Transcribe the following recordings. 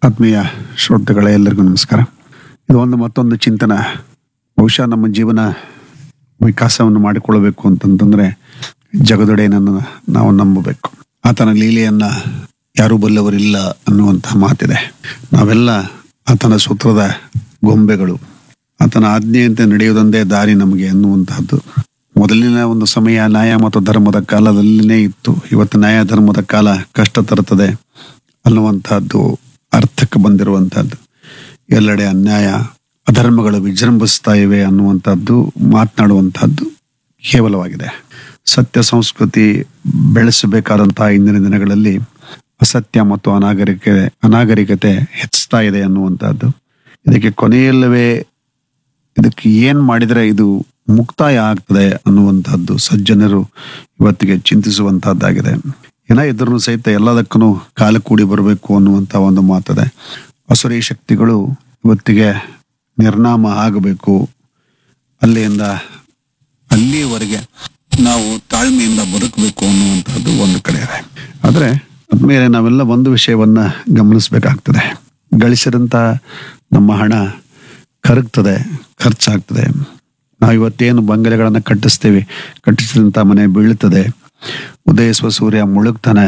ಆತ್ಮೀಯ ಶ್ರೋತೃಗಳೇ ಎಲ್ಲರಿಗೂ ನಮಸ್ಕಾರ ಇದು ಒಂದು ಮತ್ತೊಂದು ಚಿಂತನ ಬಹುಶಃ ನಮ್ಮ ಜೀವನ ವಿಕಾಸವನ್ನು ಮಾಡಿಕೊಳ್ಳಬೇಕು ಅಂತಂತಂದ್ರೆ ಜಗದೊಡೆಯನನ್ನು ನಾವು ನಂಬಬೇಕು ಆತನ ಲೀಲೆಯನ್ನ ಯಾರೂ ಬಲ್ಲವರಿಲ್ಲ ಅನ್ನುವಂಥ ಮಾತಿದೆ ನಾವೆಲ್ಲ ಆತನ ಸೂತ್ರದ ಗೊಂಬೆಗಳು ಆತನ ಆಜ್ಞೆಯಂತೆ ನಡೆಯುವುದೊಂದೇ ದಾರಿ ನಮಗೆ ಅನ್ನುವಂತಹದ್ದು ಮೊದಲಿನ ಒಂದು ಸಮಯ ನ್ಯಾಯ ಮತ್ತು ಧರ್ಮದ ಕಾಲದಲ್ಲಿನೇ ಇತ್ತು ಇವತ್ತು ನ್ಯಾಯ ಧರ್ಮದ ಕಾಲ ಕಷ್ಟ ತರುತ್ತದೆ ಅನ್ನುವಂತಹದ್ದು ಅರ್ಥಕ್ಕೆ ಬಂದಿರುವಂತಹದ್ದು ಎಲ್ಲೆಡೆ ಅನ್ಯಾಯ ಅಧರ್ಮಗಳು ವಿಜೃಂಭಿಸ್ತಾ ಇವೆ ಅನ್ನುವಂಥದ್ದು ಮಾತನಾಡುವಂತಹದ್ದು ಕೇವಲವಾಗಿದೆ ಸತ್ಯ ಸಂಸ್ಕೃತಿ ಬೆಳೆಸಬೇಕಾದಂತಹ ಇಂದಿನ ದಿನಗಳಲ್ಲಿ ಅಸತ್ಯ ಮತ್ತು ಅನಾಗರಿಕೆ ಅನಾಗರಿಕತೆ ಹೆಚ್ಚುತ್ತಾ ಇದೆ ಅನ್ನುವಂಥದ್ದು ಇದಕ್ಕೆ ಕೊನೆಯಲ್ಲವೇ ಇದಕ್ಕೆ ಏನ್ ಮಾಡಿದ್ರೆ ಇದು ಮುಕ್ತಾಯ ಆಗ್ತದೆ ಅನ್ನುವಂಥದ್ದು ಸಜ್ಜನರು ಇವತ್ತಿಗೆ ಚಿಂತಿಸುವಂತಹದ್ದಾಗಿದೆ ಏನ ಇದ್ರೂ ಸಹಿತ ಎಲ್ಲದಕ್ಕೂ ಕಾಲ ಕೂಡಿ ಬರಬೇಕು ಅನ್ನುವಂಥ ಒಂದು ಮಾತದೆ ಅಸುರಿ ಶಕ್ತಿಗಳು ಇವತ್ತಿಗೆ ನಿರ್ನಾಮ ಆಗಬೇಕು ಅಲ್ಲಿಂದ ಅಲ್ಲಿಯವರೆಗೆ ನಾವು ತಾಳ್ಮೆಯಿಂದ ಬದುಕಬೇಕು ಅನ್ನುವಂಥದ್ದು ಒಂದು ಕಡೆ ಇದೆ ಆದ್ರೆ ಅದ್ಮೇಲೆ ನಾವೆಲ್ಲ ಒಂದು ವಿಷಯವನ್ನ ಗಮನಿಸಬೇಕಾಗ್ತದೆ ಗಳಿಸಿದಂತ ನಮ್ಮ ಹಣ ಕರಗ್ತದೆ ಖರ್ಚಾಗ್ತದೆ ನಾವು ಇವತ್ತೇನು ಬಂಗಲೆಗಳನ್ನು ಕಟ್ಟಿಸ್ತೀವಿ ಕಟ್ಟಿಸಿದಂಥ ಮನೆ ಬೀಳುತ್ತದೆ ಉದಯಿಸುವ ಸೂರ್ಯ ಮುಳುಗ್ತಾನೆ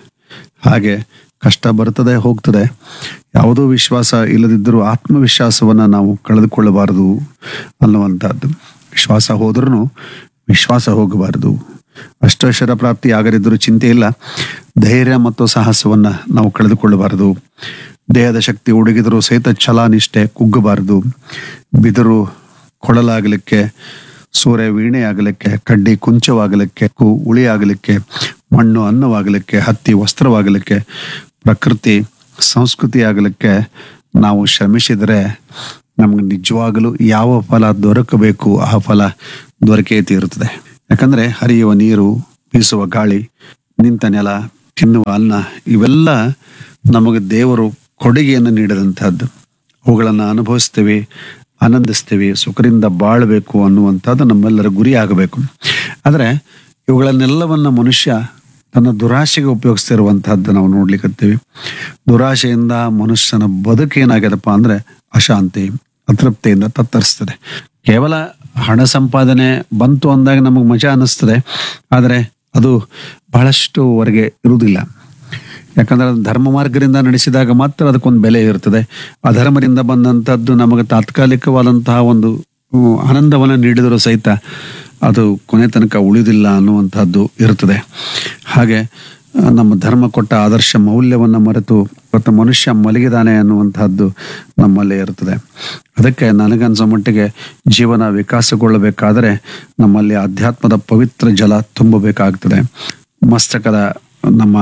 ಹಾಗೆ ಕಷ್ಟ ಬರ್ತದೆ ಹೋಗ್ತದೆ ಯಾವುದೋ ವಿಶ್ವಾಸ ಇಲ್ಲದಿದ್ದರೂ ಆತ್ಮವಿಶ್ವಾಸವನ್ನ ನಾವು ಕಳೆದುಕೊಳ್ಳಬಾರದು ಅನ್ನುವಂಥದ್ದು ವಿಶ್ವಾಸ ಹೋದ್ರೂ ವಿಶ್ವಾಸ ಹೋಗಬಾರದು ಅಷ್ಟೈಶ್ವರ ಪ್ರಾಪ್ತಿ ಆಗದಿದ್ದರೂ ಚಿಂತೆ ಇಲ್ಲ ಧೈರ್ಯ ಮತ್ತು ಸಾಹಸವನ್ನ ನಾವು ಕಳೆದುಕೊಳ್ಳಬಾರದು ದೇಹದ ಶಕ್ತಿ ಹುಡುಗಿದರೂ ಸಹಿತ ಛಲ ನಿಷ್ಠೆ ಕುಗ್ಗಬಾರದು ಬಿದರು ಕೊಳಲಾಗಲಿಕ್ಕೆ ಸೂರ್ಯ ವೀಣೆ ಆಗಲಿಕ್ಕೆ ಕಡ್ಡಿ ಕುಂಚವಾಗಲಿಕ್ಕೆ ಕು ಉಳಿ ಆಗಲಿಕ್ಕೆ ಮಣ್ಣು ಅನ್ನವಾಗಲಿಕ್ಕೆ ಹತ್ತಿ ವಸ್ತ್ರವಾಗಲಿಕ್ಕೆ ಪ್ರಕೃತಿ ಸಂಸ್ಕೃತಿ ಆಗಲಿಕ್ಕೆ ನಾವು ಶ್ರಮಿಸಿದರೆ ನಮ್ಗೆ ನಿಜವಾಗಲೂ ಯಾವ ಫಲ ದೊರಕಬೇಕು ಆ ಫಲ ದೊರಕೇ ತೀರುತ್ತದೆ ಯಾಕಂದ್ರೆ ಹರಿಯುವ ನೀರು ಬೀಸುವ ಗಾಳಿ ನಿಂತ ನೆಲ ತಿನ್ನುವ ಅನ್ನ ಇವೆಲ್ಲ ನಮಗೆ ದೇವರು ಕೊಡುಗೆಯನ್ನು ನೀಡಿದಂತಹದ್ದು ಅವುಗಳನ್ನು ಅನುಭವಿಸ್ತೇವೆ ಆನಂದಿಸ್ತೇವೆ ಸುಖದಿಂದ ಬಾಳಬೇಕು ಅನ್ನುವಂಥದ್ದು ನಮ್ಮೆಲ್ಲರ ಗುರಿ ಆಗಬೇಕು ಆದರೆ ಇವುಗಳನ್ನೆಲ್ಲವನ್ನ ಮನುಷ್ಯ ತನ್ನ ದುರಾಶೆಗೆ ಉಪಯೋಗಿಸ್ತಿರುವಂತಹದ್ದು ನಾವು ನೋಡ್ಲಿಕ್ಕತ್ತೀವಿ ದುರಾಶೆಯಿಂದ ಮನುಷ್ಯನ ಬದುಕು ಏನಾಗ್ಯದಪ್ಪ ಅಂದ್ರೆ ಅಶಾಂತಿ ಅತೃಪ್ತಿಯಿಂದ ತತ್ತರಿಸ್ತದೆ ಕೇವಲ ಹಣ ಸಂಪಾದನೆ ಬಂತು ಅಂದಾಗ ನಮಗೆ ಮಜಾ ಅನ್ನಿಸ್ತದೆ ಆದರೆ ಅದು ಬಹಳಷ್ಟುವರೆಗೆ ಇರುವುದಿಲ್ಲ ಯಾಕಂದ್ರೆ ಅದು ಧರ್ಮ ಮಾರ್ಗದಿಂದ ನಡೆಸಿದಾಗ ಮಾತ್ರ ಅದಕ್ಕೊಂದು ಬೆಲೆ ಇರ್ತದೆ ಅಧರ್ಮದಿಂದ ಬಂದಂಥದ್ದು ನಮಗೆ ತಾತ್ಕಾಲಿಕವಾದಂತಹ ಒಂದು ಹ್ಮ್, ಆನಂದವನ್ನು ನೀಡಿದರೂ ಸಹಿತ ಅದು ಕೊನೆ ತನಕ ಉಳಿದಿಲ್ಲ ಅನ್ನುವಂಥದ್ದು ಇರ್ತದೆ ಹಾಗೆ ಆ, ನಮ್ಮ ಧರ್ಮ ಕೊಟ್ಟ ಆದರ್ಶ ಮೌಲ್ಯವನ್ನು ಮರೆತು ಇವತ್ತು ಮನುಷ್ಯ ಮಲಗಿದಾನೆ ಅನ್ನುವಂತಹದ್ದು ನಮ್ಮಲ್ಲೇ ಇರ್ತದೆ ಅದಕ್ಕೆ ನನಗನ್ಸೋ ಮಟ್ಟಿಗೆ ಜೀವನ ವಿಕಾಸಗೊಳ್ಳಬೇಕಾದರೆ ನಮ್ಮಲ್ಲಿ ಅಧ್ಯಾತ್ಮದ ಪವಿತ್ರ ಜಲ ತುಂಬಬೇಕಾಗ್ತದೆ ಮಸ್ತಕದ ನಮ್ಮ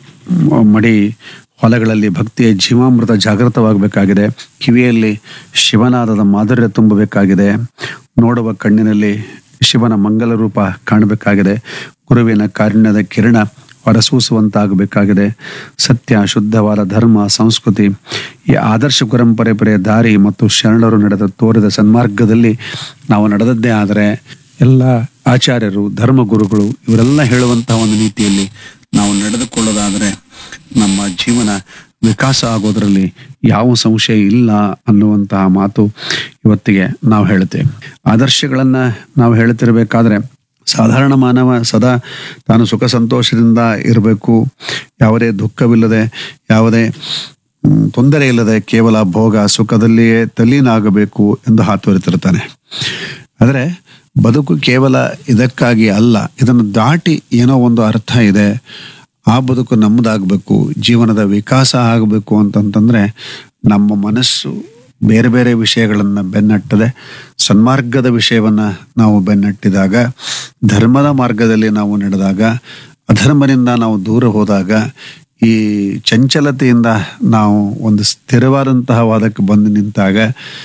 ಮ- ಮಡಿ ಹೊಲಗಳಲ್ಲಿ ಭಕ್ತಿಯ ಜೀವಾಮೃತ ಜಾಗೃತವಾಗಬೇಕಾಗಿದೆ ಕಿವಿಯಲ್ಲಿ ಶಿವನಾದದ ಮಾಧುರ್ಯ ತುಂಬಬೇಕಾಗಿದೆ ನೋಡುವ ಕಣ್ಣಿನಲ್ಲಿ ಶಿವನ ಮಂಗಲ ರೂಪ ಕಾಣಬೇಕಾಗಿದೆ ಗುರುವಿನ ಕಾರುಣ್ಯದ ಕಿರಣ ಹೊರಸೂಸುವಂತಾಗಬೇಕಾಗಿದೆ ಸತ್ಯ ಶುದ್ಧವಾದ ಧರ್ಮ ಸಂಸ್ಕೃತಿ ಈ ಆದರ್ಶ ಪರಂಪರೆ ದಾರಿ ಮತ್ತು ಶರಣರು ನಡೆದ ತೋರಿದ ಸನ್ಮಾರ್ಗದಲ್ಲಿ ನಾವು ನಡೆದದ್ದೇ ಆದರೆ ಎಲ್ಲ ಆಚಾರ್ಯರು ಧರ್ಮಗುರುಗಳು ಇವರೆಲ್ಲ ಹೇಳುವಂತಹ ಒಂದು ರೀತಿಯಲ್ಲಿ ನಾವು ನಡೆದುಕೊಳ್ಳೋದಾದರೆ ನಮ್ಮ ಜೀವನ ವಿಕಾಸ ಆಗೋದ್ರಲ್ಲಿ ಯಾವ ಸಂಶಯ ಇಲ್ಲ ಅನ್ನುವಂತಹ ಮಾತು ಇವತ್ತಿಗೆ ನಾವು ಹೇಳ್ತೇವೆ ಆದರ್ಶಗಳನ್ನ ನಾವು ಹೇಳ್ತಿರ್ಬೇಕಾದ್ರೆ ಸಾಧಾರಣ ಮಾನವ ಸದಾ ತಾನು ಸುಖ ಸಂತೋಷದಿಂದ ಇರಬೇಕು ಯಾವುದೇ ದುಃಖವಿಲ್ಲದೆ ಯಾವುದೇ ಮ್, ತೊಂದರೆ ಇಲ್ಲದೆ ಕೇವಲ ಭೋಗ ಸುಖದಲ್ಲಿಯೇ ತಲ್ಲೀನಾಗಬೇಕು ಎಂದು ಹಾತೊರೆತಿರ್ತಾನೆ ಆದರೆ ಬದುಕು ಕೇವಲ ಇದಕ್ಕಾಗಿ ಅಲ್ಲ ಇದನ್ನು ದಾಟಿ ಏನೋ ಒಂದು ಅರ್ಥ ಇದೆ ಆ ಬದುಕು ನಮ್ಮದಾಗಬೇಕು ಜೀವನದ ವಿಕಾಸ ಆಗಬೇಕು ಅಂತಂತಂದ್ರೆ ನಮ್ಮ ಮನಸ್ಸು ಬೇರೆ ಬೇರೆ ವಿಷಯಗಳನ್ನ ಬೆನ್ನಟ್ಟದೆ ಸನ್ಮಾರ್ಗದ ವಿಷಯವನ್ನ ನಾವು ಬೆನ್ನಟ್ಟಿದಾಗ ಧರ್ಮದ ಮಾರ್ಗದಲ್ಲಿ ನಾವು ನಡೆದಾಗ ಅಧರ್ಮದಿಂದ ನಾವು ದೂರ ಹೋದಾಗ ಈ ಚಂಚಲತೆಯಿಂದ ನಾವು ಒಂದು ಸ್ಥಿರವಾದಂತಹ ವಾದಕ್ಕೆ ಬಂದು ನಿಂತಾಗ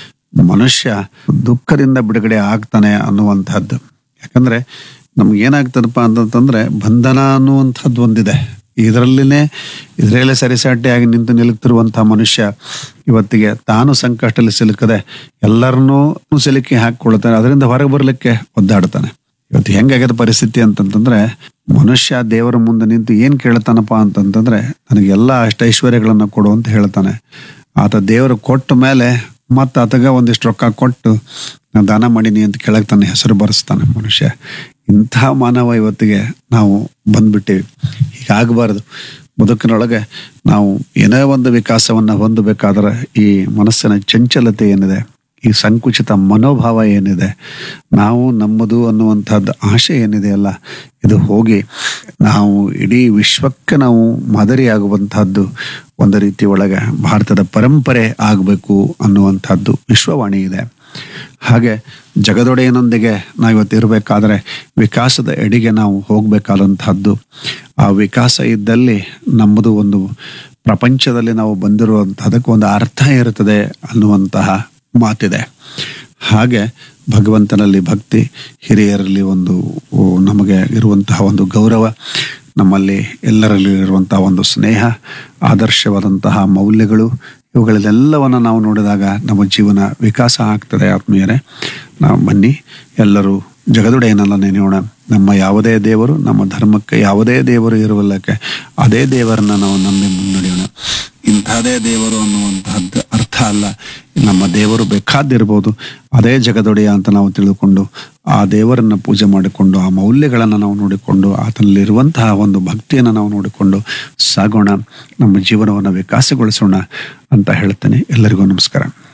ಮನುಷ್ಯ ದುಃಖದಿಂದ ಬಿಡುಗಡೆ ಆಗ್ತಾನೆ ಅನ್ನುವಂಥದ್ದು ಯಾಕಂದ್ರೆ ನಮ್ಗೆ ಏನಾಗ್ತದಪ್ಪ ಅಂತಂತಂದ್ರೆ ಬಂಧನ ಅನ್ನುವಂಥದ್ದು ಒಂದಿದೆ ಇದರಲ್ಲಿನೇ ಇದರಲ್ಲೇ ಸರಿಸಾಟಿಯಾಗಿ ನಿಂತು ನಿಲ್ಲುತ್ತಿರುವಂತಹ ಮನುಷ್ಯ ಇವತ್ತಿಗೆ ತಾನು ಸಂಕಷ್ಟದಲ್ಲಿ ಸಿಲುಕದೆ ಎಲ್ಲರನ್ನೂ ಸಿಲುಕಿ ಹಾಕಿಕೊಳ್ತಾನೆ ಅದರಿಂದ ಹೊರಗೆ ಬರಲಿಕ್ಕೆ ಒದ್ದಾಡ್ತಾನೆ ಇವತ್ತು ಹೆಂಗಾಗ್ಯದ ಪರಿಸ್ಥಿತಿ ಅಂತಂತಂದ್ರೆ ಮನುಷ್ಯ ದೇವರ ಮುಂದೆ ನಿಂತು ಏನ್ ಕೇಳ್ತಾನಪ್ಪ ಅಂತಂತಂದ್ರೆ ನನಗೆ ಎಲ್ಲ ಅಷ್ಟೈಶ್ವರ್ಯಗಳನ್ನ ಕೊಡು ಅಂತ ಹೇಳ್ತಾನೆ ಆತ ದೇವರು ಕೊಟ್ಟ ಮೇಲೆ ಮತ್ತೆ ಆತಗ ಒಂದಿಷ್ಟು ರೊಕ್ಕ ಕೊಟ್ಟು ನಾನು ದಾನ ಮಾಡೀನಿ ಅಂತ ಕೆಳಗೆ ತನ್ನ ಹೆಸರು ಬರೆಸ್ತಾನೆ ಮನುಷ್ಯ ಇಂತಹ ಮಾನವ ಇವತ್ತಿಗೆ ನಾವು ಬಂದ್ಬಿಟ್ಟಿವಿ ಹೀಗಾಗಬಾರ್ದು ಬದುಕಿನೊಳಗೆ ನಾವು ಏನೇ ಒಂದು ವಿಕಾಸವನ್ನು ಹೊಂದಬೇಕಾದ್ರೆ ಈ ಮನಸ್ಸಿನ ಚಂಚಲತೆ ಏನಿದೆ ಈ ಸಂಕುಚಿತ ಮನೋಭಾವ ಏನಿದೆ ನಾವು ನಮ್ಮದು ಅನ್ನುವಂಥದ್ದು ಆಶೆ ಏನಿದೆಯಲ್ಲ ಇದು ಹೋಗಿ ನಾವು ಇಡೀ ವಿಶ್ವಕ್ಕೆ ನಾವು ಮಾದರಿಯಾಗುವಂತಹದ್ದು ಒಂದು ರೀತಿ ಒಳಗೆ ಭಾರತದ ಪರಂಪರೆ ಆಗಬೇಕು ಅನ್ನುವಂಥದ್ದು ವಿಶ್ವವಾಣಿ ಇದೆ ಹಾಗೆ ಜಗದೊಡೆಯನೊಂದಿಗೆ ನಾವು ಇವತ್ತು ಇರಬೇಕಾದ್ರೆ ವಿಕಾಸದ ಎಡೆಗೆ ನಾವು ಹೋಗಬೇಕಾದಂತಹದ್ದು ಆ ವಿಕಾಸ ಇದ್ದಲ್ಲಿ ನಮ್ಮದು ಒಂದು ಪ್ರಪಂಚದಲ್ಲಿ ನಾವು ಬಂದಿರುವಂತಹದಕ್ಕೆ ಒಂದು ಅರ್ಥ ಇರುತ್ತದೆ ಅನ್ನುವಂತಹ ಮಾತಿದೆ ಹಾಗೆ ಭಗವಂತನಲ್ಲಿ ಭಕ್ತಿ ಹಿರಿಯರಲ್ಲಿ ಒಂದು ಓ, ನಮಗೆ ಇರುವಂತಹ ಒಂದು ಗೌರವ ನಮ್ಮಲ್ಲಿ ಎಲ್ಲರಲ್ಲಿ ಇರುವಂತಹ ಒಂದು ಸ್ನೇಹ ಆದರ್ಶವಾದಂತಹ ಮೌಲ್ಯಗಳು ಇವುಗಳನ್ನೆಲ್ಲವನ್ನು ನಾವು ನೋಡಿದಾಗ ನಮ್ಮ ಜೀವನ ವಿಕಾಸ ಆಗ್ತದೆ ಆತ್ಮೀಯರೇ ನಾವು ಬನ್ನಿ ಎಲ್ಲರೂ ಜಗದೊಡೆಯನಲ್ಲ ನೆನೆಯೋಣ ನಮ್ಮ ಯಾವುದೇ ದೇವರು ನಮ್ಮ ಧರ್ಮಕ್ಕೆ ಯಾವುದೇ ದೇವರು ಇರುವಲ್ಲಕ್ಕೆ ಅದೇ ದೇವರನ್ನ ನಾವು ನಂಬಿ ಮುನ್ನಡೆಯೋಣ ಇಂಥದೇ ದೇವರು ಅನ್ನುವಂತಹದ್ದು ಅರ್ಥ ಅಲ್ಲ ನಮ್ಮ ದೇವರು ಬೇಕಾದಿರ್ಬೋದು ಅದೇ ಜಗದೊಡೆಯ ಅಂತ ನಾವು ತಿಳಿದುಕೊಂಡು ಆ ದೇವರನ್ನ ಪೂಜೆ ಮಾಡಿಕೊಂಡು ಆ ಮೌಲ್ಯಗಳನ್ನು ನಾವು ನೋಡಿಕೊಂಡು ಆತನಲ್ಲಿರುವಂತಹ ಒಂದು ಭಕ್ತಿಯನ್ನು ನಾವು ನೋಡಿಕೊಂಡು ಸಾಗೋಣ ನಮ್ಮ ಜೀವನವನ್ನು ವಿಕಾಸಗೊಳಿಸೋಣ ಅಂತ ಹೇಳ್ತೇನೆ ಎಲ್ಲರಿಗೂ ನಮಸ್ಕಾರ